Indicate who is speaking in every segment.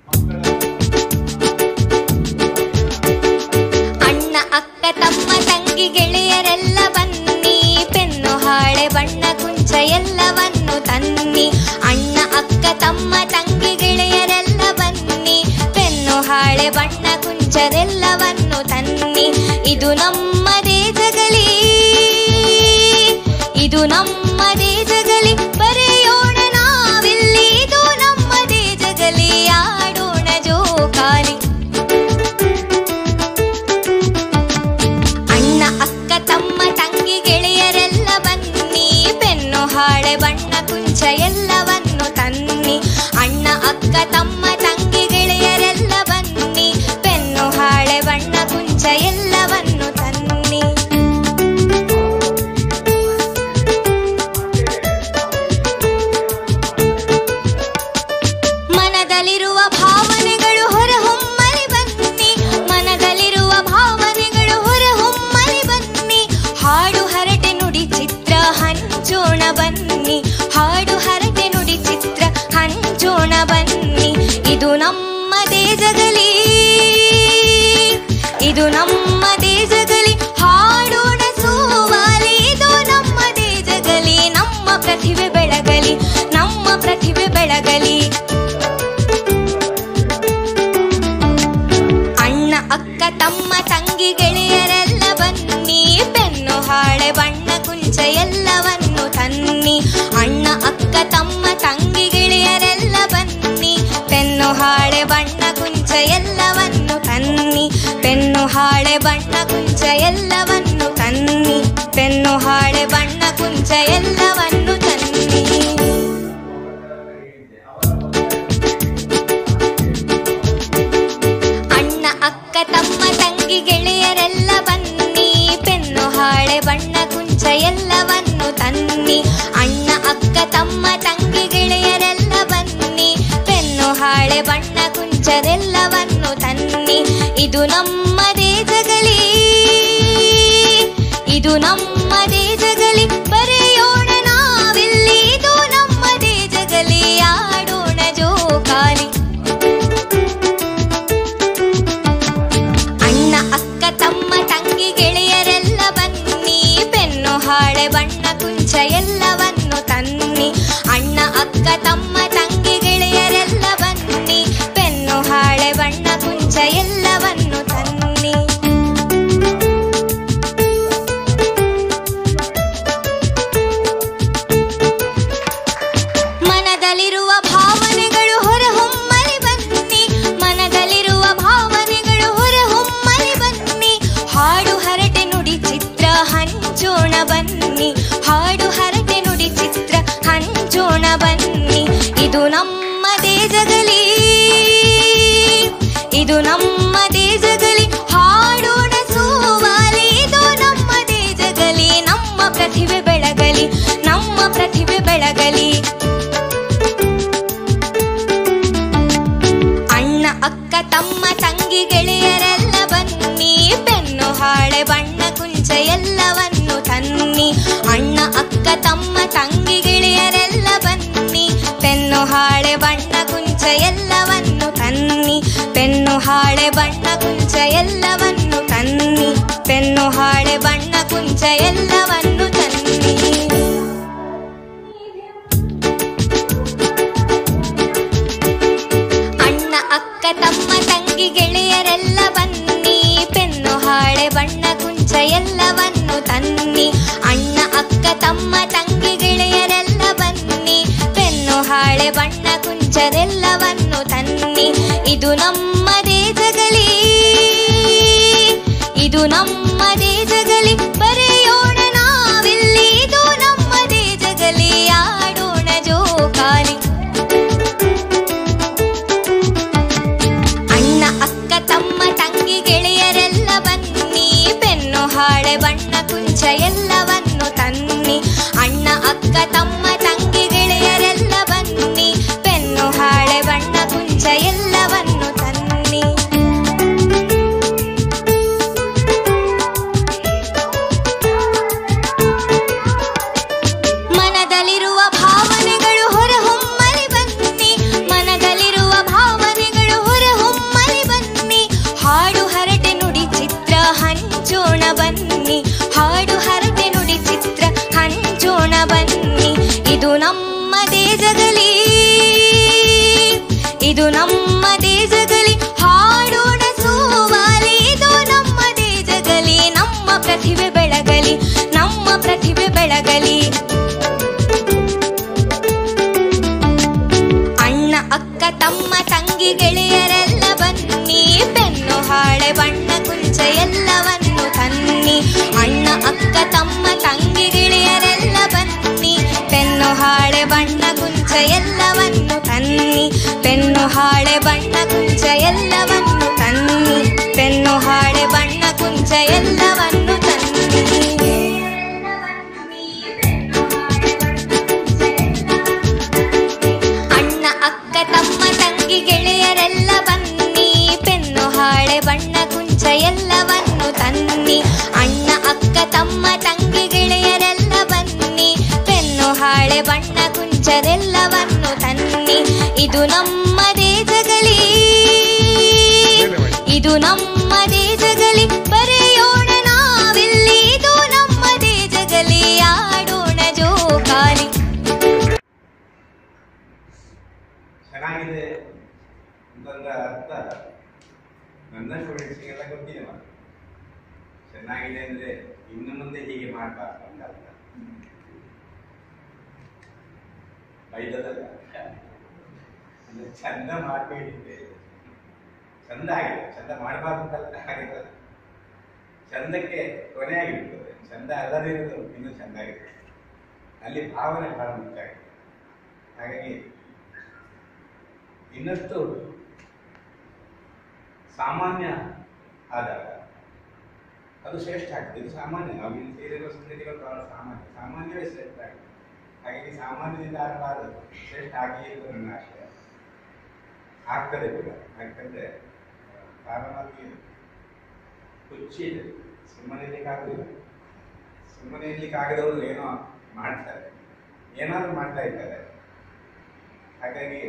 Speaker 1: ಅಣ್ಣ ಅಕ್ಕ ತಮ್ಮ ತಂಗಿ ಗೆಳೆಯರೆಲ್ಲ ಬನ್ನಿ ಪೆನ್ನು ಹಾಳೆ ಬಣ್ಣ ಕುಂಚ ಎಲ್ಲವನ್ನು ತನ್ನಿ ಅಣ್ಣ ಅಕ್ಕ ತಮ್ಮ ತಂಗಿ ಗೆಳೆಯರೆಲ್ಲ ಬನ್ನಿ ಪೆನ್ನು ಹಾಳೆ ಬಣ್ಣ ಕುಂಚರೆಲ್ಲವನ್ನು ತನ್ನಿ ಇದು ನಮ್ಮದೇ ಜಗಲಿ ಇದು ನಮ್ಮದೇ ಜಗಲಿ ಬರೆಯೋಣ ನಾವಿಲ್ಲಿ ಇದು ನಮ್ಮದೇ ಜಗಲಿ ಆಡೋಣ ಜೋಕಾಲಿ ಅಣ್ಣ ಅಕ್ಕ ತಮ್ಮ ತಂಗಿ ಗೆಳೆಯರೆಲ್ಲ ಬನ್ನಿ ಪೆನ್ನು ಹಾಳೆ ಬಣ್ಣ ಕುಂಚ ಎಲ್ಲವನ್ನು ತನ್ನಿ ಅಣ್ಣ ಅಕ್ಕ ತಮ್ಮ ತಂಗಿ ಗೆಳೆಯರೆಲ್ಲ ಬನ್ನಿ ಪೆನ್ನು ಹಾಳೆ ಬಣ್ಣ ಕುಂಚ ಎಲ್ಲವನ್ನು ತನ್ನಿ ಮನದಲ್ಲಿರುವ ಭಾವನೆಗಳು ಹೊರಹೊಮ್ಮಲಿ ಬನ್ನಿ ಮನದಲ್ಲಿರುವ ಭಾವನೆಗಳು ಹೊರಹೊಮ್ಮಲಿ ಬನ್ನಿ ಹಾಡು ಹರಟೆ ನುಡಿ ಚಿತ್ರ ಹಂಚೋಣ ಬನ್ನಿ ಹಾಡು ಹರಟೆ ನುಡಿ ಚಿತ್ರ ಹಂಚೋಣ ಬನ್ನಿ ಇದು ನಮ್ಮದೇ ಜಗಲಿ ಇದು ನಮ್ಮದೇ ಜಗಲಿ ಹಾಡೋಣ ಸೋವಾಲಿ ಇದು ನಮ್ಮದೇ ಜಗಲಿ ನಮ್ಮ ಪ್ರತಿಭೆ ಬೆಳಗಲಿ ನಮ್ಮ ಪ್ರತಿಭೆ ಬೆಳಗಲಿ ಅಣ್ಣ ಅಕ್ಕ ತಮ್ಮ ತಂಗಿ ಗೆಳೆಯರೆಲ್ಲ ಬನ್ನಿ ಪೆನ್ನು ಹಾಳೆ ಬಣ್ಣ ಕುಂಚ ಎಲ್ಲವನ್ನು ತನ್ನಿ ಅಣ್ಣ ಅಕ್ಕ ತಮ್ಮ ತಂಗಿ ಗೆಳೆಯರೆಲ್ಲ ಬನ್ನಿ ಪೆನ್ನು ಹಾಳೆ ಬಣ್ಣ ಕುಂಚ ಎಲ್ಲವನ್ನು ತನ್ನಿ ಪೆನ್ನು ಹಾಳೆ ಬಣ್ಣ ಕುಂಚ ಎಲ್ಲವನ್ನು ತನ್ನಿ ಪೆನ್ನು ಹಾಳೆ ಬಣ್ಣ ಕುಂಚ ಎಲ್ಲವನ್ನು ತನ್ನಿ ಅಣ್ಣ ಅಕ್ಕ ತಮ್ಮ ತಂಗಿ ಗೆಳೆಯರೆಲ್ಲ ಬನ್ನಿ ಪೆನ್ನು ಹಾಳೆ ಬಣ್ಣ ಕುಂಚ ಎಲ್ಲವನ್ನು ತನ್ನಿ ಅಣ್ಣ ಅಕ್ಕ ತಮ್ಮ ತಂಗಿ ಗೆಳೆಯರೆಲ್ಲ ಬನ್ನಿ ಪೆನ್ನು ಹಾಳೆ ಬಣ್ಣ ಕುಂಚರೆಲ್ಲವನ್ನು ತನ್ನಿ ಇದು ನಮ್ಮದೇ ಜಗಲಿ ಇದು ನಮ್ಮದೇ ಜಗಲಿ ಬರೆಯೋಣ ನಾವಿಲ್ಲಿ ಇದು ನಮ್ಮದೇ ಜಗಲಿ ಆಡೋಣ ಜೋಕಾಲಿ ಅಣ್ಣ ಅಕ್ಕ ತಮ್ಮ ತಂಗಿ ಗೆಳೆಯರೆಲ್ಲ ಬನ್ನಿ ಪೆನ್ನು ಹಾಳೆ ಬಣ್ಣ ಕುಂಚ ಎಲ್ಲವನ್ನು ತನ್ನಿ ಅಣ್ಣ ಅಕ್ಕ ತಮ್ಮ ತಂಗಿ ಗೆಳೆಯರೆಲ್ಲ ಬನ್ನಿ ಪೆನ್ನು ಹಾಳೆ ಬಣ್ಣ ಕುಂಚ ಎಲ್ಲವನ್ನು ತನ್ನಿ ಮನದಲ್ಲಿರುವ ಭಾವನೆಗಳು ಹೊರಹೊಮ್ಮಲಿ ಬನ್ನಿ ಮನದಲ್ಲಿರುವ ಭಾವನೆಗಳು ಹೊರಹೊಮ್ಮಲಿ ಬನ್ನಿ ಹಾಡು ಹರಟೆ ನುಡಿ ಚಿತ್ರ ಹಂಚೋಣ ಬನ್ನಿ ಹಾಡು ಹರಟೆ ನುಡಿ ಚಿತ್ರ ಹಂಚೋಣ ಬನ್ನಿ ಇದು ನಮ್ಮದೇ ಜಗಲಿ ಇದು ನಮ್ಮದೇ ಜಗಲಿ ಹಾಡೋಣ ಸೋವಾಲಿ ಇದು ನಮ್ಮದೇ ಜಗಲಿ ನಮ್ಮ ಪ್ರತಿಭೆ ಬೆಳಗಲಿ ನಮ್ಮ ಪ್ರತಿಭೆ ಬೆಳಗಲಿ ಅಣ್ಣ ಅಕ್ಕ ತಮ್ಮ ತಂಗಿ ಗೆಳೆಯರೆಲ್ಲ ಬನ್ನಿ ಪೆನ್ನು ಹಾಳೆ ಬಣ್ಣ ಕುಂಚ ಎಲ್ಲವನ್ನು ತನ್ನಿ ಅಣ್ಣ ಅಕ್ಕ ತಮ್ಮ ತಂಗಿ ಗೆಳೆಯರೆಲ್ಲ ಬನ್ನಿ ಪೆನ್ನು ಹಾಳೆ ಬಣ್ಣ ಕುಂಚ ಎಲ್ಲವನ್ನು ತನ್ನಿ ಪೆನ್ನು ಹಾಳೆ ಬಣ್ಣ ಕುಂಚ ಎಲ್ಲವನ್ನು ತನ್ನಿ ಪೆನ್ನು ಹಾಳೆ ಬಣ್ಣ ಕುಂಚ ಎಲ್ಲವನ್ನು ತನ್ನಿ ಅಣ್ಣ ಅಕ್ಕ ತಮ್ಮ ತಂಗಿ ಗೆಳೆಯರೆಲ್ಲ ಬನ್ನಿ ಪೆನ್ನು ಹಾಳೆ ಬಣ್ಣ ಕುಂಚ ಎಲ್ಲವನ್ನು ತನ್ನಿ ಅಣ್ಣ ಅಕ್ಕ ತಮ್ಮ ತಂಗಿ ಗೆಳೆಯರೆಲ್ಲ ಬನ್ನಿ ಪೆನ್ನು ಹಾಳೆ ಬಣ್ಣ ಕುಂಚರೆಲ್ಲವನ್ನು ತನ್ನಿ ಇದು ನಮ್ಮದೇ ಜಗಲಿ ಇದು ನಮ್ಮದೇ ಜಗಲಿ ಬರೆಯೋಣ ನಾವಿಲ್ಲಿ ಇದು ನಮ್ಮದೇ ಜಗಲಿ ಆಡೋಣ ಜೋಕಾಲಿ ಅಣ್ಣ ಅಕ್ಕ ತಮ್ಮ ತಂಗಿ ಗೆಳೆಯರೆಲ್ಲ ಬನ್ನಿ ಪೆನ್ನು ಹಾಳೆ ಬಣ್ಣ ಕುಂಚ ಎಲ್ಲವನ್ನು ತನ್ನಿ ಅಣ್ಣ ಅಕ್ಕ ತಮ್ಮ ತಂಗಿ ಗೆಳೆಯರೆಲ್ಲ ಬನ್ನಿ ಪೆನ್ನು ಹಾಳೆ ಬಣ್ಣ ಕುಂಚ ಎಲ್ಲವನ್ನು ತನ್ನಿ ಇದು ನಮ್ಮದೇ ಜಗಲಿ ಹಾಡೋಣ ಸೋವಾಲಿ ಇದು ನಮ್ಮದೇ ಜಗಲಿ ನಮ್ಮ ಪ್ರತಿಭೆ ಬೆಳಗಲಿ ನಮ್ಮ ಪ್ರತಿಭೆ ಬೆಳಗಲಿ ಅಣ್ಣ ಅಕ್ಕ ತಮ್ಮ ತಂಗಿ ಗೆಳೆಯರೆಲ್ಲ ಬನ್ನಿ ಪೆನ್ನು ಹಾಳೆ ಬಣ್ಣ ಕುಂಚ ಎಲ್ಲವನ್ನು ತನ್ನಿ ಅಣ್ಣ ಅಕ್ಕ ತಮ್ಮ ತಂಗಿ ಗೆಳೆಯರೆಲ್ಲ ಬನ್ನಿ ಪೆನ್ನು ಹಾಳೆ ಬಣ್ಣ ಕುಂಚ ಎಲ್ಲವನ್ನು ತನ್ನಿ ಪೆನ್ನು ಹಾಳೆ ಬಣ್ಣ ಕುಂಚ ಎಲ್ಲವನ್ನು ತನ್ನಿ ಪೆನ್ನು ಹಾಳೆ ಬಣ್ಣ ಕುಂಚ ಎಲ್ಲವನ್ನು ತನ್ನಿ ಅಣ್ಣ ಅಕ್ಕ ತಮ್ಮ ತಂಗಿ ಗೆಳೆಯರೆಲ್ಲ ಬನ್ನಿ ಪೆನ್ನು ಹಾಳೆ ಬಣ್ಣ ಕುಂಚ ಎಲ್ಲವನ್ನು ತನ್ನಿ ಅಣ್ಣ ಅಕ್ಕ ತಮ್ಮ ತಂಗಿ ಗೆಳೆಯರೆಲ್ಲ ಬನ್ನಿ ಪೆನ್ನು ಹಾಳೆ ಬಣ್ಣ ಕುಂಚರೆಲ್ಲವನ್ನು ತನ್ನಿ ಇದು ನಮ್ಮದೇ ಜಗಲಿ ಇದು ನಮ್ಮದೇ ಜಗಲಿ ಬರೆಯೋಣ ನಾವಿಲ್ಲಿ ಇದು ನಮ್ಮದೇ ಜಗಲಿ ಆಡೋಣ ಜೋಕಾಲಿ
Speaker 2: ಚೆನ್ನಾಗಿದೆ ಅಂತಂದ್ರೆ ಅರ್ಥ ನನ್ನ ಸ್ಟೂಡೆಂಟ್ಸ್ಗೆಲ್ಲ ಗೊತ್ತಿದೆ ಮಾತು ಚೆನ್ನಾಗಿದೆ ಅಂದ್ರೆ ಇನ್ನು ಮುಂದೆ ಹೀಗೆ ಮಾಡಬಾರ್ದು ಅಂತ ಅರ್ಥ ಬೈದದಲ್ಲ ಅಂದ್ರೆ ಚಂದ ಮಾಡಬೇಡಿದ್ರೆ ಚಂದ ಆಗಿದೆ ಚಂದ ಮಾಡಬಾರ್ದು ಅಂತ ಆಗಿದೆ ಚಂದಕ್ಕೆ ಕೊನೆ ಆಗಿರ್ತದೆ ಚಂದ ಅಲ್ಲದಿರೋದು ಇನ್ನೂ ಚಂದ ಆಗಿದೆ ಅಲ್ಲಿ ಭಾವನೆ ಬಹಳ ಮುಖ್ಯ ಆಗಿದೆ ಹಾಗಾಗಿ ಇನ್ನಷ್ಟು ಸಾಮಾನ್ಯ ಆದಾಗ ಅದು ಶ್ರೇಷ್ಠ ಆಗ್ತದೆ ಇದು ಸಾಮಾನ್ಯ ನಾವು ಇಲ್ಲಿ ಸೇರಿರುವ ಸಂಗತಿಗಳು ಬಹಳ ಸಾಮಾನ್ಯ ಸಾಮಾನ್ಯವೇ ಶ್ರೇಷ್ಠ ಆಗ್ತದೆ ಹಾಗಾಗಿ ಸಾಮಾನ್ಯದಿಂದ ಆಗಬಾರದು ಶ್ರೇಷ್ಠ ಆಗಿ ಎಂದು ನನ್ನ ಆಶಯ ಆಗ್ತದೆ ಕೂಡ ಯಾಕಂದ್ರೆ ಕಾರಣವಾಗಿ ಹುಚ್ಚಿ ಇದೆ ಸುಮ್ಮನೆ ಇರ್ಲಿಕ್ಕಾಗುದಿಲ್ಲ ಸುಮ್ಮನೆ ಇರ್ಲಿಕ್ಕಾಗದವರು ಏನೋ ಮಾಡ್ತಾರೆ ಏನಾದ್ರು ಮಾಡ್ತಾ ಇದ್ದಾರೆ ಹಾಗಾಗಿ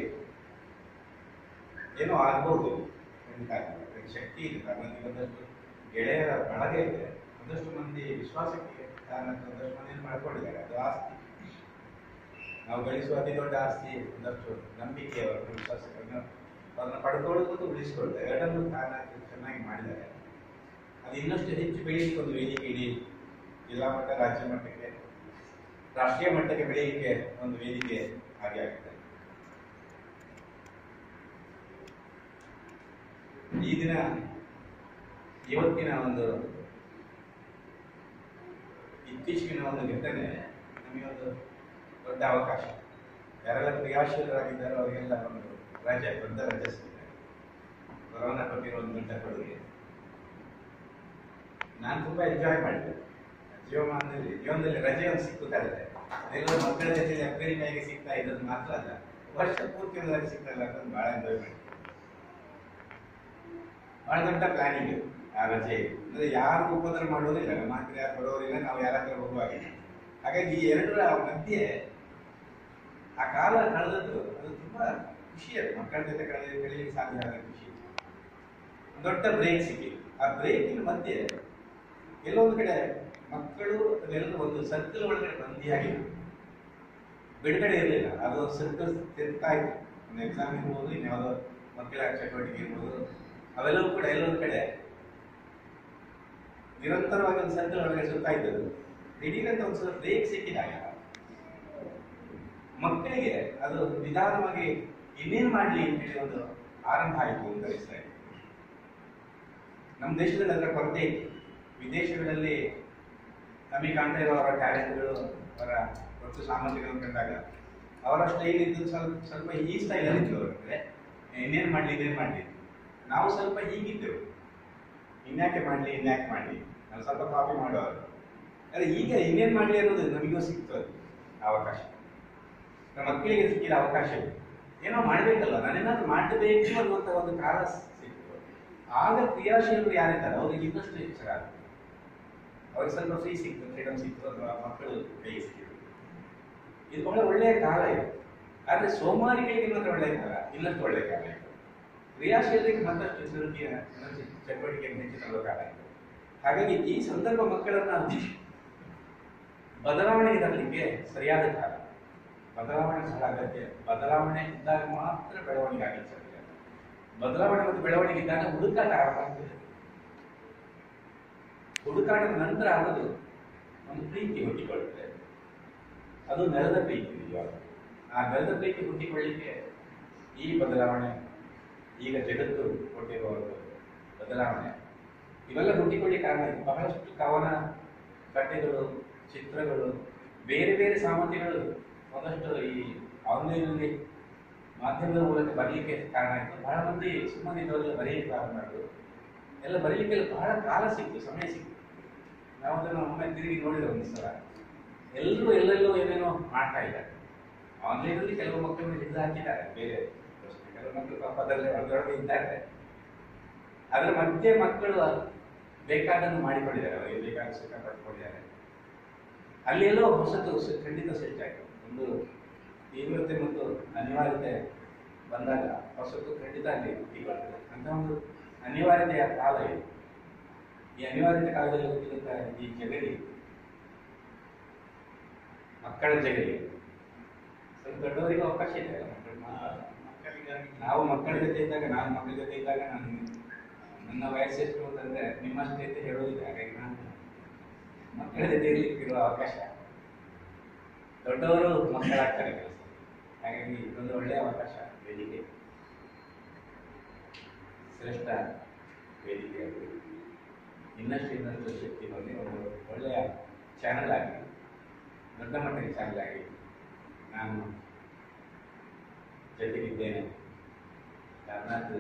Speaker 2: ಏನೋ ಆಗ್ಬೋದು ಖಂಡಿತ ಆಗ್ಬೋದು. ಅದಕ್ಕೆ ಶಕ್ತಿ ಇದೆ ಕಾರಣಕ್ಕೆ ಒಂದಷ್ಟು ಗೆಳೆಯರ ಬಳಗ ಇದೆ ಒಂದಷ್ಟು ಮಂದಿ ವಿಶ್ವಾಸಕ್ಕೆ ಕಾರಣಕ್ಕೆ ಒಂದಷ್ಟು ಮಂದಿ ಮಾಡ್ಕೊಂಡಿದ್ದಾರೆ ಅದು ಆಸ್ತಿ ನಾವು ಗಳಿಸುವ ಅತಿ ದೊಡ್ಡ ಆಸ್ತಿ ಒಂದಷ್ಟು ನಂಬಿಕೆ ಅವರ ವಿಶ್ವಾಸಗಳನ್ನು ಅದನ್ನು ಪಡ್ಕೊಳ್ಳೋದು ಮತ್ತು ಉಳಿಸ್ಕೊಳ್ತಾರೆ ಎರಡನ್ನೂ ಕಾರಣ ಚೆನ್ನಾಗಿ ಮಾಡಿದ್ದಾರೆ ಅದು ಇನ್ನಷ್ಟು ಹೆಚ್ಚು ಬೆಳೀಲಿಕ್ಕೆ ಒಂದು ವೇದಿಕೆ ಇಡೀ ಜಿಲ್ಲಾ ಮಟ್ಟ ರಾಜ್ಯ ಮಟ್ಟಕ್ಕೆ ರಾಷ್ಟ್ರೀಯ ಮಟ್ಟಕ್ಕೆ ಬೆಳೆಯಲಿಕ್ಕೆ ಒಂದು ವೇದಿಕೆ ಹಾಗೆ ಆಗುತ್ತೆ ಈ ದಿನ ಇವತ್ತಿನ ಒಂದು ಇತ್ತೀಚಿನ ಒಂದು ಘಟನೆ ನಮಗೆ ಒಂದು ದೊಡ್ಡ ಅವಕಾಶ ಯಾರೆಲ್ಲ ಕ್ರಿಯಾಶೀಲರಾಗಿದ್ದಾರೋ ಅವರಿಗೆಲ್ಲ ಒಂದು ರಜೆ ದೊಡ್ಡ ರಜೆ ಸಿಗ್ತದೆ ಕೊರೋನಾ ಕೊಟ್ಟಿರೋ ಒಂದು ದೊಡ್ಡ ಕೊಡುಗೆ ನಾನು ತುಂಬಾ ಎಂಜಾಯ್ ಮಾಡಿದೆ ಜೀವಮಾನದಲ್ಲಿ ಜೀವನದಲ್ಲಿ ರಜೆ ಒಂದು ಸಿಕ್ಕುತ್ತದೆ ಅದೆಲ್ಲ ಮಕ್ಕಳ ಜೊತೆ ಏಪ್ರಿಲ್ ಮೇಗೆ ಸಿಗ್ತಾ ಇದ್ದದ್ದು ಮಾತ್ರ ಅಲ್ಲ ವರ್ಷ ಪೂರ್ತಿ ಒಂದು ರಜೆ ಸಿಗ್ತಲ್ಲ ಅಂತ ಬಹಳ ಎಂಜಾಯ್ ಮಾಡಿದೆ ಬಹಳ ದೊಡ್ಡ ಪ್ಲಾನಿಂಗ್ ಆ ರಜೆ ಅಂದ್ರೆ ಯಾರು ಉಪದ್ರ ಮಾಡೋದಿಲ್ಲ ನಮ್ಮ ಹತ್ರ ಯಾರು ಬರೋರಿಲ್ಲ ನಾವು ಯಾರ ಹತ್ರ ಹೋಗುವಾಗಿಲ್ಲ ಹಾಗಾಗಿ ಈ ಎರಡರ ಮಧ್ಯೆ ಆ ಕಾಲ ಕಳೆದದ್ದು ಅದು ತುಂಬಾ ಖುಷಿ ಅದು ಮಕ್ಕಳ ಜೊತೆ ಕಳೆದ ಕಳೀಲಿಕ್ಕೆ ಸಾಧ್ಯ ಆದ ಖುಷಿ ಒಂದು ದೊಡ್ಡ ಬ್ರೇಕ್ ಸಿಕ್ಕಿದೆ ಆ ಬ್ರೇಕಿನ ಮಧ್ಯೆ ಎಲ್ಲೋ ಒಂದು ಕಡೆ ಮಕ್ಕಳು ಅದೆಲ್ಲರೂ ಒಂದು ಸರ್ಕಲ್ ಒಳಗಡೆ ಬಂದಿಯಾಗಿತ್ತು ಬಿಡುಗಡೆ ಇರಲಿಲ್ಲ ಅದು ಸರ್ಕಲ್ ತಿರ್ತಾ ಇತ್ತು ಒಂದು ಎಕ್ಸಾಮ್ ಇರ್ಬೋದು ಇನ್ಯಾವುದೋ ಮಕ್ಕಳ ಚಟುವಟಿಕೆ ಇರ್ಬೋದು ಅವೆಲ್ಲವೂ ಕೂಡ ಎಲ್ಲೊಂದು ಕಡೆ ನಿರಂತರವಾಗಿ ಒಂದು ಸರ್ಕಲ್ ಒಳಗಡೆ ಸುತ್ತಾ ಇದ್ದದ್ದು ದಿಢೀರಂತ ಒಂದು ಸಲ ಬ್ರೇಕ್ ಸಿಕ್ಕಿದಾಗ ಮಕ್ಕಳಿಗೆ ಅದು ನಿಧಾನವಾಗಿ ಇನ್ನೇನು ಮಾಡಲಿ ಅಂತೇಳಿ ಒಂದು ಆರಂಭ ಆಯಿತು ಅಂತ ಅನಿಸ್ತಾ ಇದೆ ನಮ್ಮ ದೇಶದಲ್ಲಿ ಅದರ ಕೊರತೆ ಇತ್ತು ವಿದೇಶಗಳಲ್ಲಿ ನಮಗೆ ಕಾಣ್ತಾ ಇರೋ ಅವರ ಟ್ಯಾಲೆಂಟ್ಗಳು ಅವರ ಒಟ್ಟು ಸಾಮರ್ಥ್ಯಗಳನ್ನು ಕಂಡಾಗ ಅವರ ಸ್ಟೈಲ್ ಇದ್ದು ಸ್ವಲ್ಪ ಸ್ವಲ್ಪ ಈ ಸ್ಟೈಲ್ ಇತ್ತು ಅವರಿಗೆ ಇನ್ನೇನು ಮಾಡಲಿ ಇನ್ನೇನು ಮಾಡಲಿ ನಾವು ಸ್ವಲ್ಪ ಹೀಗಿದ್ದೆವು ಇನ್ಯಾಕೆ ಮಾಡಲಿ ಇನ್ಯಾಕೆ ಮಾಡಲಿ ನಾವು ಸ್ವಲ್ಪ ಕಾಪಿ ಮಾಡೋರು ಅದೇ ಈಗ ಇನ್ನೇನು ಮಾಡಲಿ ಅನ್ನೋದು ನಮಗೂ ಸಿಕ್ತು ಅದು ಆ ಅವಕಾಶ ನಮ್ಮ ಮಕ್ಕಳಿಗೆ ಸಿಕ್ಕಿದ ಅವಕಾಶ ಇದೆ ಏನೋ ಮಾಡಬೇಕಲ್ಲ ನಾನೇನಾದ್ರೂ ಮಾಡಬೇಕು ಅನ್ನುವಂಥ ಒಂದು ಕಾಲ ಸಿಕ್ತು ಆಗ ಕ್ರಿಯಾಶೀಲರು ಯಾರಿದ್ದಾರೆ ಅವ್ರಿಗೆ ಇನ್ನಷ್ಟು ಎಚ್ಚರ ಆಗುತ್ತೆ ಅವ್ರಿಗೆ ಸ್ವಲ್ಪ ಫ್ರೀ ಸಿಕ್ತು ಫ್ರೀಡಮ್ ಸಿಕ್ತು ಅಥವಾ ಮಕ್ಕಳು ಕೈ ಸಿಕ್ಕಿತು ಇದು ಬಹಳ ಒಳ್ಳೆಯ ಕಾಲ ಇದು ಆದ್ರೆ ಸೋಮಾರಿಗಳಿಗೆ ಮಾತ್ರ ಒಳ್ಳೆಯ ಕಾಲ ಇನ್ನಷ್ಟು ಒಳ್ಳೆಯ ಕಾಲ ಇದು ಕ್ರಿಯಾಶೀಲರಿಗೆ ಮತ್ತಷ್ಟು ಚಟುವಟಿಕೆ ಚಟುವಟಿಕೆಯನ್ನು ಹೆಚ್ಚು ತರುವ ಕಾಲ ಇದು ಹಾಗಾಗಿ ಈ ಸಂದರ್ಭ ಮಕ್ಕಳನ್ನ ಬದಲಾವಣೆಗೆ ತರಲಿಕ್ಕೆ ಸರಿಯಾದ ಕಾಲ ಬದಲಾವಣೆ ಬಹಳ ಅಗತ್ಯ ಬದಲಾವಣೆ ಇದ್ದಾಗ ಮಾತ್ರ ಬೆಳವಣಿಗೆ ಆಗುತ್ತೆ ಸಾಧ್ಯ ಬದಲಾವಣೆ ಮತ್ತು ಬೆಳವಣಿಗೆ ಇದ್ದಾಗ ಹುಡುಕಾಟ ಆರಂಭ ಆಗ್ತದೆ ಹುಡುಕಾಟದ ನಂತರ ಆಗೋದು ಒಂದು ಪ್ರೀತಿ ಹುಟ್ಟಿಕೊಳ್ಳುತ್ತೆ ಅದು ನೆಲದ ಪ್ರೀತಿ ನಿಜವಾಗ ಆ ನೆಲದ ಪ್ರೀತಿ ಹುಟ್ಟಿಕೊಳ್ಳಿಕ್ಕೆ ಈ ಬದಲಾವಣೆ ಈಗ ಜಗತ್ತು ಕೊಟ್ಟಿರುವ ಒಂದು ಬದಲಾವಣೆ ಇವೆಲ್ಲ ಹುಟ್ಟಿಕೊಳ್ಳಿಕ್ಕೆ ಕಾರಣ ಇದೆ ಬಹಳಷ್ಟು ಕವನ ಕಥೆಗಳು ಚಿತ್ರಗಳು ಬೇರೆ ಬೇರೆ ಸಾಮಗ್ರಿಗಳು ಒಂದಷ್ಟು ಈ ಆನ್ಲೈನಲ್ಲಿ ಮಾಧ್ಯಮದ ಮೂಲಕ ಬರಲಿಕ್ಕೆ ಕಾರಣ ಆಯಿತು ಬಹಳ ಮಂದಿ ಸುಮ್ಮನೆ ಇದ್ದವರೆಲ್ಲ ಬರೆಯಲಿಕ್ಕೆ ಪ್ರಾರಂಭ ಮಾಡಿದ್ರು ಎಲ್ಲ ಬರೀಲಿಕ್ಕೆ ಬಹಳ ಕಾಲ ಸಿಕ್ತು ಸಮಯ ಸಿಕ್ತು ನಾವು ಅದನ್ನು ಒಮ್ಮೆ ತಿರುಗಿ ನೋಡಿದ್ರೆ ಒಂದು ಸಲ ಎಲ್ಲರೂ ಎಲ್ಲೆಲ್ಲೋ ಏನೇನೋ ಮಾಡ್ತಾ ಇದ್ದಾರೆ ಆನ್ಲೈನಲ್ಲಿ ಕೆಲವು ಮಕ್ಕಳನ್ನು ಹಿಡಿದು ಹಾಕಿದ್ದಾರೆ ಬೇರೆ ಪ್ರಶ್ನೆ. ಕೆಲವು ಮಕ್ಕಳು ಪಾಪ ಅದರಲ್ಲೇ ಹೊರಗಡೆ ಇದ್ದಾರೆ ಅದರ ಮಧ್ಯೆ ಮಕ್ಕಳು ಬೇಕಾದನ್ನು ಮಾಡಿಕೊಂಡಿದ್ದಾರೆ ಅವರಿಗೆ ಬೇಕಾದ ಸುಖ ಪಡ್ಕೊಂಡಿದ್ದಾರೆ ಅಲ್ಲಿ ಎಲ್ಲೋ ಹೊಸತು ಸ- ಖಂಡಿತ ಸೃಷ್ಟಿಯಾಗಿದೆ ಒಂದು ತೀವ್ರತೆ ಮತ್ತು ಅನಿವಾರ್ಯತೆ ಬಂದಾಗ ಹೊಸತು ಖಂಡಿತ ಅಲ್ಲಿ ಹುಟ್ಟಿಕೊಳ್ತದೆ ಅಂತ ಒಂದು ಅನಿವಾರ್ಯತೆಯ ಕಾಲ ಇದು ಈ ಅನಿವಾರ್ಯತೆ ಕಾಲದಲ್ಲಿ ಹುಟ್ಟಿದಂತ ಈ ಜಗಲಿ ಮಕ್ಕಳ ಜಗಲಿ ಸ್ವಲ್ಪ ದೊಡ್ಡವರಿಗೆ ಅವಕಾಶ ಇದೆ ಮಕ್ಕಳು ಮಾತಾಡೋದು. ನಾವು ಮಕ್ಕಳ ಜೊತೆ ಇದ್ದಾಗ ನಾನು ಮಕ್ಕಳ ಜೊತೆ ಇದ್ದಾಗ ನಾನು ನನ್ನ ವಯಸ್ಸು ಎಷ್ಟು ಅಂತಂದ್ರೆ ನಿಮ್ಮಷ್ಟೇ ಅಂತ ಹೇಳೋದಿಲ್ಲ ಹಾಗಾಗಿ ನಾನು ಮಕ್ಕಳ ಜೊತೆ ಇರ್ಲಿಕ್ಕಿರುವ ಅವಕಾಶ ದೊಡ್ಡವರು ಮಕ್ಕಳಾಗ್ತಾರೆ ಕೆಲಸ ಹಾಗಾಗಿ ಇದೊಂದು ಒಳ್ಳೆಯ ಅವಕಾಶ ವೇದಿಕೆ ಶ್ರೇಷ್ಠ ವೇದಿಕೆ ಅದು ಇನ್ನಷ್ಟು ಇನ್ನಷ್ಟು ಶಕ್ತಿ ಬಂದು ಒಂದು ಒಳ್ಳೆಯ ಚಾನಲ್ ಆಗಿ ದೊಡ್ಡ ಮಟ್ಟದ ಚಾನಲ್ ಆಗಿ ನಾನು ಜೊತೆಗಿದ್ದೇನೆ ಕಾರ್ನಾಥ್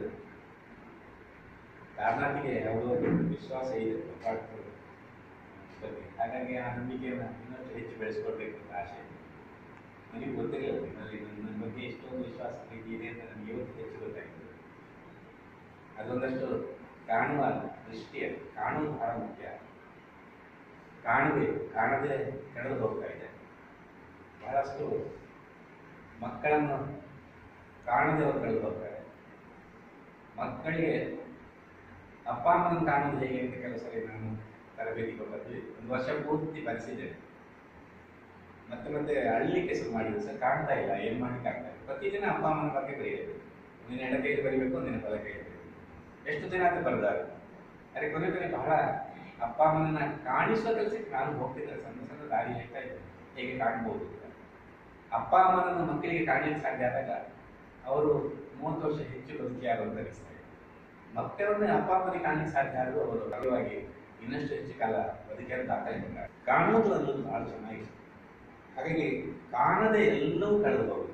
Speaker 2: ಕಾರ್ನಾಥಿಗೆ ಯಾವುದೋ ಒಂದು ವಿಶ್ವಾಸ ಇದೆ ಕಾಪಾಡ್ಕೊಳ್ಳೋದು ಬಗ್ಗೆ ಹಾಗಾಗಿ ಆ ನಂಬಿಕೆಯನ್ನು ಇನ್ನಷ್ಟು ಹೆಚ್ಚು ಬೆಳೆಸ್ಕೊಳ್ಬೇಕು ಅಂತ ಆಸೆ ನನಗೆ ಗೊತ್ತಿರಲಿಲ್ಲ ನಿಮ್ಮಲ್ಲಿ ನನ್ನ ನನ್ನ ಬಗ್ಗೆ ಎಷ್ಟೊಂದು ವಿಶ್ವಾಸ ಪ್ರೀತಿ ಇದೆ ಅಂತ ನನಗೆ ಇವತ್ತು ಹೆಚ್ಚು ಗೊತ್ತಾಗಿದೆ ಅದೊಂದಷ್ಟು ಕಾಣುವ ದೃಷ್ಟಿ ಅದು ಕಾಣುವುದು ಬಹಳ ಮುಖ್ಯ ಕಾಣಬೇಕು ಕಾಣದೆ ಕಳೆದು ಹೋಗ್ತಾ ಇದೆ ಬಹಳಷ್ಟು ಮಕ್ಕಳನ್ನು ಕಾಣದೆ ಅವರು ಕಳೆದು ಹೋಗ್ತಾರೆ ಮಕ್ಕಳಿಗೆ ಅಪ್ಪ ಅಮ್ಮನ ಕಾಣುವುದು ಹೇಗೆ ಅಂತ ಕೆಲವು ಸರಿ ನಾನು ತರಬೇತಿ ಕೊಟ್ಟದ್ದು ಒಂದು ವರ್ಷ ಪೂರ್ತಿ ಬರೆಸಿದ್ದೇನೆ ಮತ್ತೆ ಮತ್ತೆ ಅಳ್ಲಿಕ್ಕೆ ಶುರು ಮಾಡಿದ್ರು ಸರ್ ಕಾಣ್ತಾ ಇಲ್ಲ ಏನ್ ಮಾಡ್ಲಿಕ್ಕೆ ಆಗ್ತಾ ಇಲ್ಲ ಪ್ರತಿದಿನ ಅಪ್ಪ ಅಮ್ಮನ ಬಗ್ಗೆ ಬರೆಯಬೇಕು ಒಂದಿನ ಎಡಕೈಯಲ್ಲಿ ಬರೀಬೇಕು ಒಂದಿನ ಬಲಕೈಯಲ್ಲಿ ಬರೀಬೇಕು ಎಷ್ಟು ದಿನ ಅಂತ ಬರೆದಾಗ ಅರೆ ಕೊನೆ ಕೊನೆ ಬಹಳ ಅಪ್ಪ ಅಮ್ಮನನ್ನ ಕಾಣಿಸುವ ಕೆಲಸಕ್ಕೆ ನಾನು ಹೋಗ್ತಿದ್ದೆ ಸಣ್ಣ ಸಣ್ಣ ದಾರಿ ಹೇಳ್ತಾ ಇದ್ದೆ ಹೇಗೆ ಕಾಣ್ಬೋದು ಅಂತ. ಅಪ್ಪ ಅಮ್ಮನನ್ನು ಮಕ್ಕಳಿಗೆ ಕಾಣಲಿಕ್ಕೆ ಸಾಧ್ಯ ಆದಾಗ ಅವರು ಮೂವತ್ತು ವರ್ಷ ಹೆಚ್ಚು ಬದುಕಿಯಾಗುವಂತ ಅನಿಸ್ತಾ ಇದೆ ಮಕ್ಕಳನ್ನ ಅಪ್ಪ ಅಮ್ಮನಿಗೆ ಕಾಣಲಿಕ್ಕೆ ಸಾಧ್ಯ ಆದರೂ ಅವರು ಬಲವಾಗಿ ಇನ್ನಷ್ಟು ಹೆಚ್ಚು ಕಾಲ ಬದುಕಿಯನ್ನು ದಾಖಲೆ ಬಂದಾಗ ಕಾಣುವುದು ಅನ್ನೋದು ಬಹಳ ಚೆನ್ನಾಗಿದೆ ಹಾಗಾಗಿ ಕಾಣದೆ ಎಲ್ಲವೂ ಕಳೆದು ಹೋಗುದು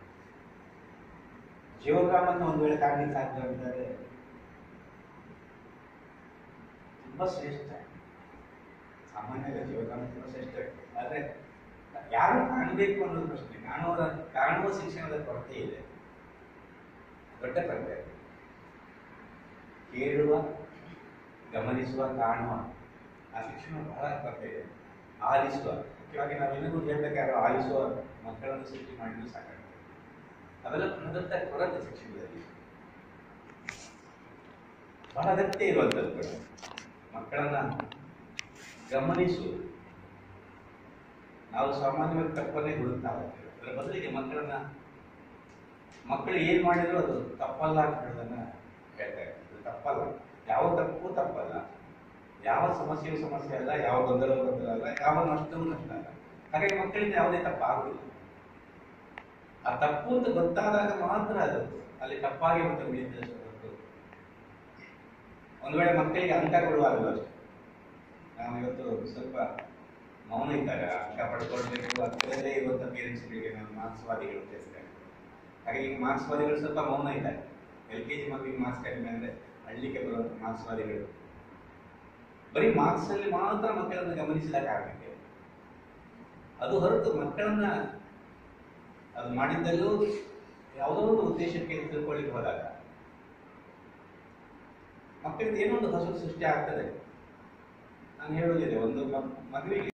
Speaker 2: ಜೀವಗ್ರಾಮವನ್ನು ಒಂದು ವೇಳೆ ಕಾಣಲಿಕ್ಕೆ ಸಾಧ್ಯ ಅಂತಾರೆ ತುಂಬಾ ಶ್ರೇಷ್ಠ ಸಾಮಾನ್ಯ ಜೀವಗ್ರಾಮ ತುಂಬಾ ಶ್ರೇಷ್ಠ ಆದ್ರೆ ಯಾರು ಕಾಣಬೇಕು ಅನ್ನೋದು ಪ್ರಶ್ನೆ ಕಾಣುವ ಕಾಣುವ ಶಿಕ್ಷಣದ ಕೊರತೆ ಇದೆ ದೊಡ್ಡ ಕೊರತೆ ಕೇಳುವ ಗಮನಿಸುವ ಕಾಣುವ ಆ ಶಿಕ್ಷಣ ಬಹಳ ಕೊರತೆ ಇದೆ ಆಲಿಸುವ ಮುಖ್ಯವಾಗಿ ನಾವು ಇನ್ನೂ ಹೇಳ್ಬೇಕಾದ್ರೆ ಆಲಿಸುವ ಮಕ್ಕಳನ್ನು ಸೃಷ್ಟಿ ಮಾಡಿದ್ರು ಸಾಕಾಗುತ್ತೆ ಅವೆಲ್ಲ ಬಹಳ ಕೊರತೆ ಶಿಕ್ಷಣದಲ್ಲಿ ಬಹಳ ಅಗತ್ಯ ಇರುವಂಥದ್ದು ಕೂಡ ಮಕ್ಕಳನ್ನ ಗಮನಿಸುವುದು ನಾವು ಸಾಮಾನ್ಯವಾಗಿ ತಪ್ಪನ್ನೇ ಹುಡುಕ್ತಾ ಹೋಗ್ತೇವೆ ಅದರ ಬದಲಿಗೆ ಮಕ್ಕಳನ್ನ ಮಕ್ಕಳು ಏನ್ ಮಾಡಿದ್ರು ಅದು ತಪ್ಪಲ್ಲ ಅಂತ ಹೇಳೋದನ್ನ ಹೇಳ್ತಾರೆ ಅದು ತಪ್ಪಲ್ಲ ಯಾವ ತಪ್ಪು ತಪ್ಪಲ್ಲ ಯಾವ ಸಮಸ್ಯೆಯೂ ಸಮಸ್ಯೆ ಅಲ್ಲ ಯಾವ ಗೊಂದಲ ಗೊಂದಲ ಅಲ್ಲ ಯಾವ ನಷ್ಟವೂ ನಷ್ಟ ಅಲ್ಲ ಹಾಗಾಗಿ ಮಕ್ಕಳಿಂದ ಯಾವುದೇ ತಪ್ಪು ಆಗುದಿಲ್ಲ ಆ ತಪ್ಪು ಅಂತ ಗೊತ್ತಾದಾಗ ಮಾತ್ರ ಅದು ಅಲ್ಲಿ ತಪ್ಪಾಗಿ ಮತ್ತೆ ಉಳಿದ ಹೊರತು ಒಂದು ವೇಳೆ ಮಕ್ಕಳಿಗೆ ಅಂಕ ಕೊಡುವಾಗಲೂ ಅಷ್ಟೇ ನಾವು ಇವತ್ತು ಸ್ವಲ್ಪ ಮೌನ ಇದ್ದಾಗ ಅಂಕ ಪಡ್ಕೊಳ್ಬೇಕು ಹತ್ತಿರದಲ್ಲೇ ಇರುವಂತ ಪೇರೆಂಟ್ಸ್ಗಳಿಗೆ ನಾವು ಮಾರ್ಕ್ಸ್ವಾದಿಗಳು ಅಂತ ಹೇಳ್ತೇವೆ ಹಾಗೆ ಈಗ ಮಾರ್ಕ್ಸ್ವಾದಿಗಳು ಸ್ವಲ್ಪ ಮೌನ ಇದ್ದಾರೆ ಎಲ್ ಕೆ ಜಿ ಮಗುವಿಗೆ ಮಾರ್ಕ್ಸ್ ಕಡಿಮೆ ಅಂದ್ರೆ ಹಳ್ಳಿಗೆ ಬರುವಂತ ಮಾರ್ಕ್ಸ್ವಾದಿಗಳು ಬರೀ ಮಾರ್ಕ್ಸ್ ಅಲ್ಲಿ ಮಾತ್ರ ಮಕ್ಕಳನ್ನು ಗಮನಿಸಿದ ಕಾರಣಕ್ಕೆ ಅದು ಹೊರತು ಮಕ್ಕಳನ್ನ ಅದು ಮಾಡಿದ್ದಲ್ಲೂ ಯಾವುದೋ ಒಂದು ಉದ್ದೇಶಕ್ಕೆ ತಿಳ್ಕೊಳ್ಳಿಕ್ಕೆ ಹೋದಾಗ ಮಕ್ಕಳಿಂದ ಏನೋ ಒಂದು ಹೊಸ ಸೃಷ್ಟಿ ಆಗ್ತದೆ ನಾನು ಹೇಳುವುದಿದೆ ಒಂದು ಮ- ಮಗುವಿಗೆ